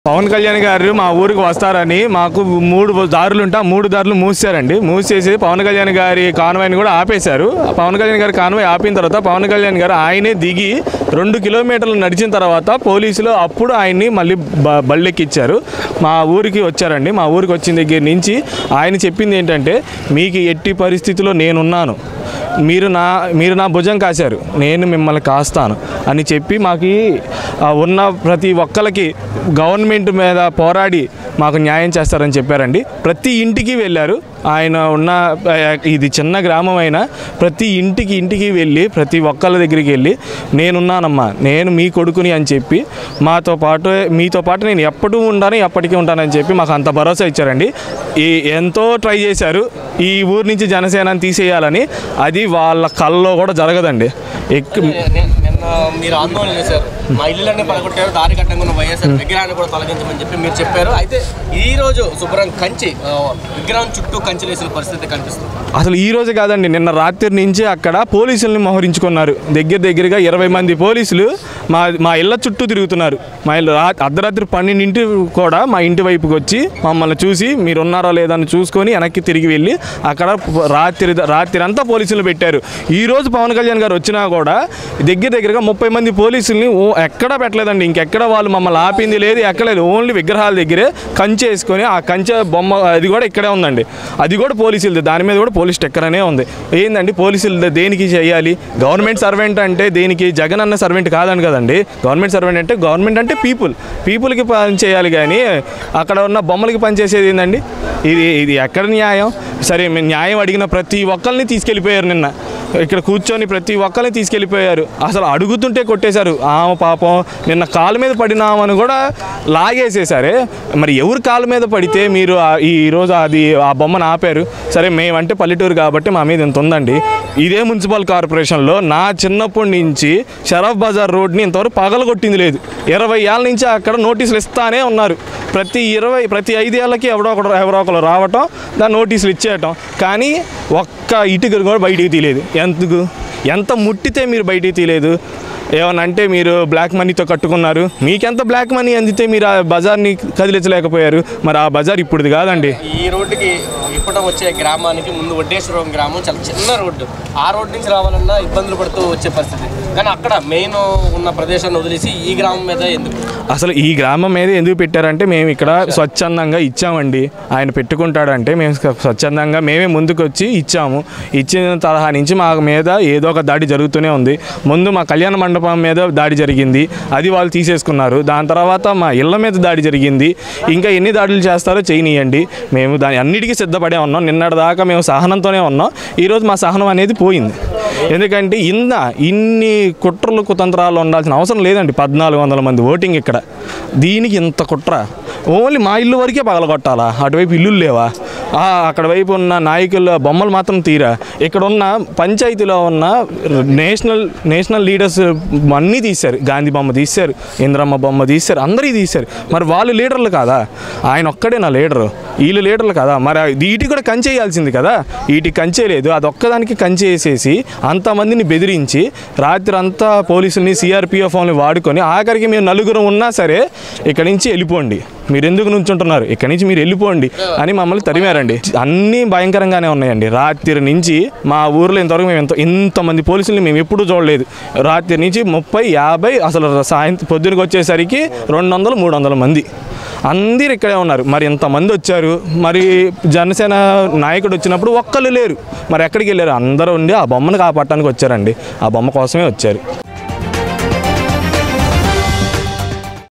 పవన్ కళ్యాణ్ గారు మా ఊరికి వస్తారని మాకు మూడు దారులు ఉంటే ఆ మూడు దారులు మూసారండి మూసేసి పవన్ కళ్యాణ్ గారి కాన్వాయ్ని కూడా ఆపేశారు పవన్ కళ్యాణ్ గారి కాన్వాయ్ ఆపిన తర్వాత పవన్ కళ్యాణ్ గారు ఆయనే దిగి రెండు కిలోమీటర్లు నడిచిన తర్వాత పోలీసులు అప్పుడు ఆయన్ని మళ్ళీ బ బళ్ళెక్కిచ్చారు మా ఊరికి వచ్చారండి మా ఊరికి వచ్చిన దగ్గర నుంచి ఆయన చెప్పింది ఏంటంటే మీకు ఎట్టి పరిస్థితిలో నేనున్నాను మీరు నా మీరు నా భుజం కాశారు నేను మిమ్మల్ని కాస్తాను అని చెప్పి మాకు ఈ, ఆ, ఉన్న ప్రతి ఒక్కరికి గవర్నమెంట్ మీద పోరాడి మాకు న్యాయం చేస్తారని చెప్పారండి ప్రతి ఇంటికి వెళ్ళారు ఆయన ఉన్న ఆ, ఇది చిన్న గ్రామం అయినా ప్రతి ఇంటికి ఇంటికి వెళ్ళి ప్రతి ఒక్కళ్ళ దగ్గరికి వెళ్ళి నేనున్నానమ్మా నేను మీ కొడుకుని అని చెప్పి మాతో పాటు మీతో పాటు నేను ఎప్పుడూ ఉంటాను ఎప్పటికీ ఉంటానని చెప్పి మాకు అంత భరోసా ఇచ్చారండి ఈ ఎంతో ట్రై చేశారు ఈ ఊరు నుంచి జనసేనని తీసేయాలని అది వాళ్ళ కళ్ళలో కూడా జరగదండి ఎక్ నిన్న నిన్న మీరు ఆందోళన చేశారు మా ఇల్లులన్నీ పడగొట్టారు దారి కట్టంగా ఉన్న వైఎస్ఆర్ విగ్రహాన్ని కూడా తొలగించమని చెప్పి మీరు చెప్పారు అయితే ఈ రోజు శుభ్రం కంచి ఆ, విగ్రహం చుట్టూ కంచి వేసిన పరిస్థితి కనిపిస్తుంది అసలు ఈ రోజు కాదండి నిన్న రాత్రి నుంచి అక్కడ పోలీసుల్ని మోహరించుకున్నారు దగ్గర దగ్గరగా ఇరవై మంది పోలీసులు మా మా ఇళ్ళ చుట్టూ తిరుగుతున్నారు మా ఇల్లు రా అర్ధరాత్రి పన్నెండింటి కూడా మా ఇంటి వైపుకి వచ్చి మమ్మల్ని చూసి మీరు ఉన్నారో లేదో అని చూసుకొని వెనక్కి తిరిగి వెళ్ళి అక్కడ రాత్రి రాత్రి అంతా పోలీసులు పెట్టారు ఈ రోజు పవన్ కళ్యాణ్ గారు వచ్చినా కూడా దగ్గర దగ్గరగా ముప్పై మంది పోలీసుల్ని ఓ ఎక్కడా పెట్టలేదండి ఇంకెక్కడ వాళ్ళు మమ్మల్ని ఆపింది లేదు ఎక్కలేదు ఓన్లీ విగ్రహాల దగ్గరే కంచె వేసుకొని ఆ కంచె బొమ్మ అది కూడా ఇక్కడే ఉందండి అది కూడా పోలీసులది దాని మీద కూడా పోలీస్ స్టెక్కర్ అనే ఉంది ఏందండి పోలీసులు దేనికి చేయాలి గవర్నమెంట్ సర్వెంట్ అంటే దేనికి జగన్ అన్న సర్వెంట్ కాదని కదండి గవర్నమెంట్ సర్వెంట్ అంటే గవర్నమెంట్ అంటే పీపుల్ పీపుల్కి పని చేయాలి కానీ అక్కడ ఉన్న బొమ్మలకి పని చేసేది ఏందండి ఇది ఇది ఎక్కడ న్యాయం సరే మేము న్యాయం అడిగిన ప్రతి ఒక్కరిని తీసుకెళ్ళిపోయారు నిన్న ఇక్కడ కూర్చొని ప్రతి ఒక్కరిని తీసుకెళ్ళిపోయారు అసలు అడుగుతుంటే కొట్టేశారు ఆమె పాపం నిన్న కాలు మీద పడినామని కూడా లాగేసేసారే మరి ఎవరు కాలు మీద పడితే మీరు ఆ- ఈ రోజు అది ఆ బొమ్మను ఆపారు సరే మేమంటే పల్లెటూరు కాబట్టి మా మీద ఇంత ఉందండి ఇదే మున్సిపల్ కార్పొరేషన్లో నా చిన్నప్పటి నుంచి షరఫ్ బజార్ రోడ్ని ఇంతవరకు పగలగొట్టింది లేదు ఇరవై ఏళ్ళ నుంచి అక్కడ నోటీసులు ఇస్తానే ఉన్నారు ప్రతి ఇరవై ప్రతి ఐదేళ్ళకి ఎవడో ఒకడు ఎవరో ఒకరు రావటం దాని నోటీసులు ఇచ్చేయటం కానీ ఒక్క ఇటుక కూడా బయటికి తీయలేదు ఎందుకు ఎంత ముట్టితే మీరు బయటికి తీయలేదు ఏమన్నా అంటే మీరు బ్లాక్ మనీతో కట్టుకున్నారు మీకెంత బ్లాక్ మనీ అందితే మీరు ఆ బజార్ని కదిలించలేకపోయారు మరి ఆ బజార్ ఇప్పుడుది కాదండి ఈ రోడ్డుకి ఇప్పటం వచ్చే గ్రామానికి ముందు వడ్డేశ్వరం గ్రామం చాలా చిన్న రోడ్డు ఆ రోడ్డు నుంచి రావాలన్నా ఇబ్బందులు పడుతూ వచ్చే పరిస్థితి కానీ అక్కడ మెయిన్ ఉన్న ప్రదేశాన్ని వదిలేసి ఈ గ్రామం మీద ఎందుకు అసలు ఈ గ్రామం మీద ఎందుకు పెట్టారంటే మేము ఇక్కడ స్వచ్ఛందంగా ఇచ్చామండి ఆయన పెట్టుకుంటాడంటే మేము స్వ- స్వచ్ఛందంగా మేమే ముందుకు వచ్చి ఇచ్చాము ఇచ్చిన తరహా నుంచి మా మీద ఏదో ఒక దాడి జరుగుతూనే ఉంది ముందు మా కళ్యాణ మండపం మీద దాడి జరిగింది అది వాళ్ళు తీసేసుకున్నారు దాని తర్వాత మా ఇళ్ళ మీద దాడి జరిగింది ఇంకా ఎన్ని దాడులు చేస్తారో చేయనీయండి మేము దాని అన్నిటికీ సిద్ధపడే ఉన్నాం నిన్నటి దాకా మేము సహనంతోనే ఉన్నాం ఈరోజు మా సహనం అనేది పోయింది ఎందుకంటే ఇంద ఇన్ని కుట్రలు కుతంత్రాలు ఉండాల్సిన అవసరం లేదండి పద్నాలుగు వందల మంది ఓటింగ్ ఇక్కడ దీనికి ఇంత కుట్ర ఓన్లీ మా ఇల్లు వరకే పగలగొట్టాలా అటువైపు ఇల్లులు లేవా ఆ, అక్కడ వైపు ఉన్న నాయకుల బొమ్మలు మాత్రం తీరా ఇక్కడ ఉన్న పంచాయతీలో ఉన్న నేషనల్ నేషనల్ లీడర్స్ అన్నీ తీశారు గాంధీ బొమ్మ తీశారు ఇంద్రమ్మ బొమ్మ తీశారు అందరికీ తీశారు మరి వాళ్ళు లీడర్లు కాదా ఆయన ఒక్కడే నా లీడరు వీళ్ళు లీడర్లు కదా మరి వీటికి కూడా కంచేయాల్సింది కదా వీటికి కంచే లేదు అది ఒక్కదానికి కంచె వేసేసి అంతమందిని బెదిరించి రాత్రి అంతా పోలీసుల్ని సిఆర్పిఎఫ్ వాళ్ళని వాడుకొని ఆఖరికి మేము నలుగురు ఉన్నా సరే ఇక్కడి నుంచి వెళ్ళిపోండి మీరు ఎందుకు నుంచుంటున్నారు ఇక్కడి నుంచి మీరు వెళ్ళిపోండి అని మమ్మల్ని తరిమారండి అన్నీ భయంకరంగానే ఉన్నాయండి రాత్రి నుంచి మా ఊర్లో ఇంతవరకు మేము ఎంత ఇంతమంది పోలీసుల్ని మేము ఎప్పుడూ చూడలేదు రాత్రి నుంచి ముప్పై యాభై అసలు సాయంత్రం పొద్దునకి వచ్చేసరికి రెండు వందలు మూడు వందల మంది అందరు ఇక్కడే ఉన్నారు మరి ఇంతమంది వచ్చారు మరి జనసేన నాయకుడు వచ్చినప్పుడు ఒక్కళ్ళు లేరు మరి ఎక్కడికి వెళ్ళారు అందరూ ఉండి ఆ బొమ్మను కాపాడటానికి వచ్చారండి ఆ బొమ్మ కోసమే వచ్చారు